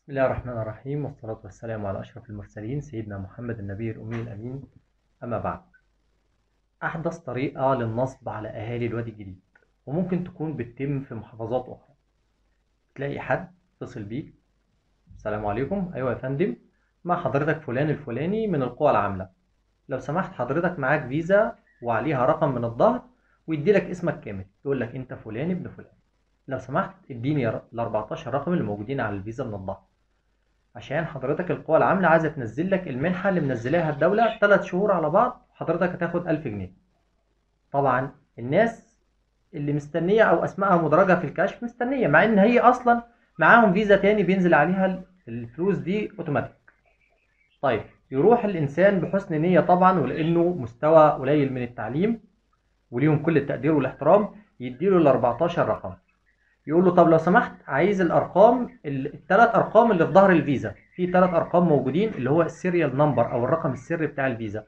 بسم الله الرحمن الرحيم والصلاة والسلام على أشرف المرسلين سيدنا محمد النبي الأمي الأمين أما بعد أحدث طريقة للنصب على أهالي الوادي الجديد وممكن تكون بتتم في محافظات أخرى تلاقي حد اتصل بيك السلام عليكم أيوة يا فندم مع حضرتك فلان الفلاني من القوى العاملة لو سمحت حضرتك معاك فيزا وعليها رقم من الظهر ويدي لك اسمك كامل يقول لك أنت فلان ابن فلان لو سمحت اديني ال 14 رقم اللي موجودين على الفيزا من الظهر عشان حضرتك القوى العاملة عايزة تنزل لك المنحة اللي منزلاها الدولة تلات شهور على بعض حضرتك هتاخد ألف جنيه طبعا الناس اللي مستنية أو أسمائها مدرجة في الكشف مستنية مع إن هي أصلا معاهم فيزا تاني بينزل عليها الفلوس دي أوتوماتيك طيب يروح الإنسان بحسن نية طبعا ولأنه مستوى قليل من التعليم وليهم كل التقدير والاحترام يديله ال 14 رقم يقول له طب لو سمحت عايز الارقام الثلاث ارقام اللي في ظهر الفيزا في ثلاث ارقام موجودين اللي هو السيريال نمبر او الرقم السري بتاع الفيزا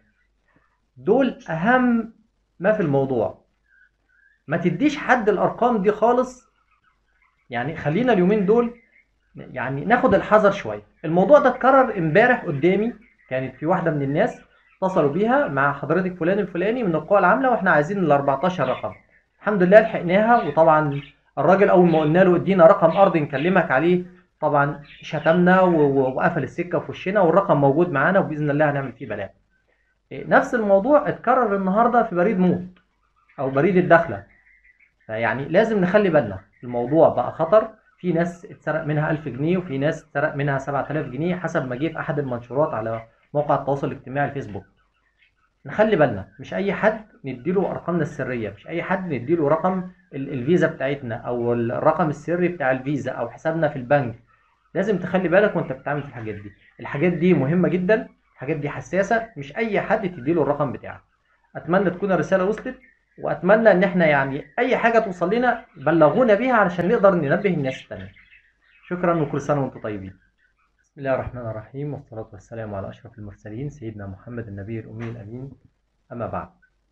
دول اهم ما في الموضوع ما تديش حد الارقام دي خالص يعني خلينا اليومين دول يعني ناخد الحذر شويه الموضوع ده اتكرر امبارح قدامي كانت في واحده من الناس اتصلوا بيها مع حضرتك فلان الفلاني من القوى العامله واحنا عايزين ال 14 رقم الحمد لله لحقناها وطبعا الراجل اول ما قلنا له ادينا رقم ارضي نكلمك عليه طبعا شتمنا وقفل السكه في وشنا والرقم موجود معانا وباذن الله هنعمل فيه بلاغ نفس الموضوع اتكرر النهارده في بريد موت او بريد الدخله فيعني لازم نخلي بالنا الموضوع بقى خطر في ناس اتسرق منها 1000 جنيه وفي ناس اتسرق منها 7000 جنيه حسب ما جه في احد المنشورات على موقع التواصل الاجتماعي الفيسبوك نخلي بالنا مش اي حد نديله ارقامنا السريه مش اي حد نديله رقم الفيزا بتاعتنا او الرقم السري بتاع الفيزا او حسابنا في البنك لازم تخلي بالك وانت بتتعامل في الحاجات دي الحاجات دي مهمه جدا الحاجات دي حساسه مش اي حد تديله الرقم بتاعك اتمنى تكون الرساله وصلت واتمنى ان احنا يعني اي حاجه توصل لنا بلغونا بيها علشان نقدر ننبه الناس التانيه شكرا وكل سنه وانتم طيبين بسم الله الرحمن الرحيم والصلاة والسلام على أشرف المرسلين سيدنا محمد النبي الأمي الأمين أما بعد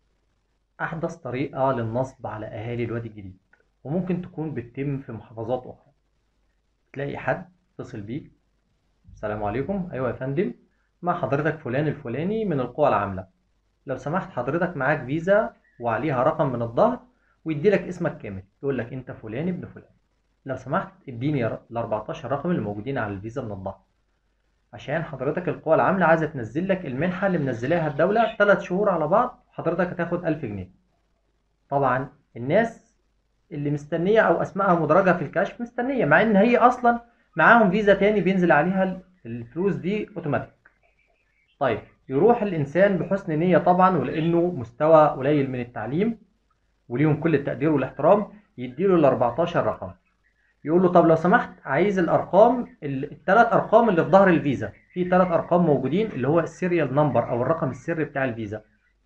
أحدث طريقة للنصب على أهالي الوادي الجديد وممكن تكون بتتم في محافظات أخرى تلاقي حد اتصل بيك السلام عليكم أيوة يا فندم مع حضرتك فلان الفلاني من القوى العاملة لو سمحت حضرتك معاك فيزا وعليها رقم من الظهر ويدي لك اسمك كامل يقول لك أنت فلان ابن فلان لو سمحت اديني ال 14 رقم اللي موجودين على الفيزا من الظهر عشان حضرتك القوى العاملة عايزة تنزل لك المنحة اللي منزلاها الدولة تلات شهور على بعض حضرتك هتاخد ألف جنيه طبعا الناس اللي مستنية أو أسمائها مدرجة في الكشف مستنية مع إن هي أصلا معاهم فيزا تاني بينزل عليها الفلوس دي أوتوماتيك طيب يروح الإنسان بحسن نية طبعا ولأنه مستوى قليل من التعليم وليهم كل التقدير والاحترام يديله ال 14 رقم يقول له طب لو سمحت عايز الارقام الثلاث ارقام اللي في ظهر الفيزا في ثلاث ارقام موجودين اللي هو السيريال نمبر او الرقم السري بتاع الفيزا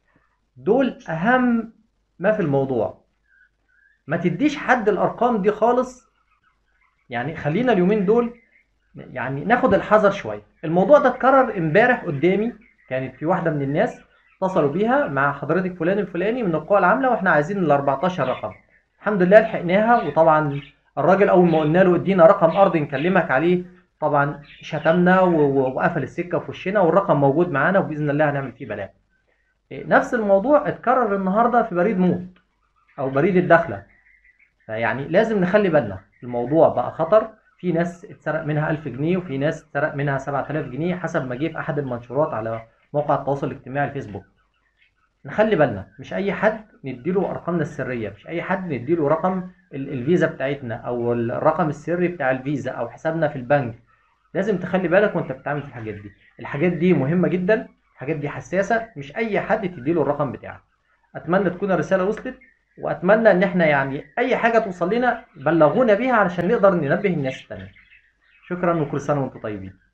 دول اهم ما في الموضوع ما تديش حد الارقام دي خالص يعني خلينا اليومين دول يعني ناخد الحذر شويه الموضوع ده اتكرر امبارح قدامي كانت في واحده من الناس اتصلوا بيها مع حضرتك فلان الفلاني من القوى العامله واحنا عايزين ال 14 رقم الحمد لله لحقناها وطبعا الراجل اول ما قلنا له ادينا رقم ارضي نكلمك عليه طبعا شتمنا وقفل السكه في وشنا والرقم موجود معانا وباذن الله هنعمل فيه بلاغ نفس الموضوع اتكرر النهارده في بريد موت او بريد الدخله فيعني لازم نخلي بالنا الموضوع بقى خطر في ناس اتسرق منها 1000 جنيه وفي ناس اتسرق منها 7000 جنيه حسب ما جه في احد المنشورات على موقع التواصل الاجتماعي الفيسبوك نخلي بالنا مش اي حد نديله ارقامنا السريه مش اي حد نديله رقم الفيزا بتاعتنا او الرقم السري بتاع الفيزا او حسابنا في البنك لازم تخلي بالك وانت بتتعامل في الحاجات دي الحاجات دي مهمه جدا الحاجات دي حساسه مش اي حد تديله الرقم بتاعك اتمنى تكون الرساله وصلت واتمنى ان احنا يعني اي حاجه توصل لنا بلغونا بيها علشان نقدر ننبه الناس التانيه شكرا وكل سنه وانتم طيبين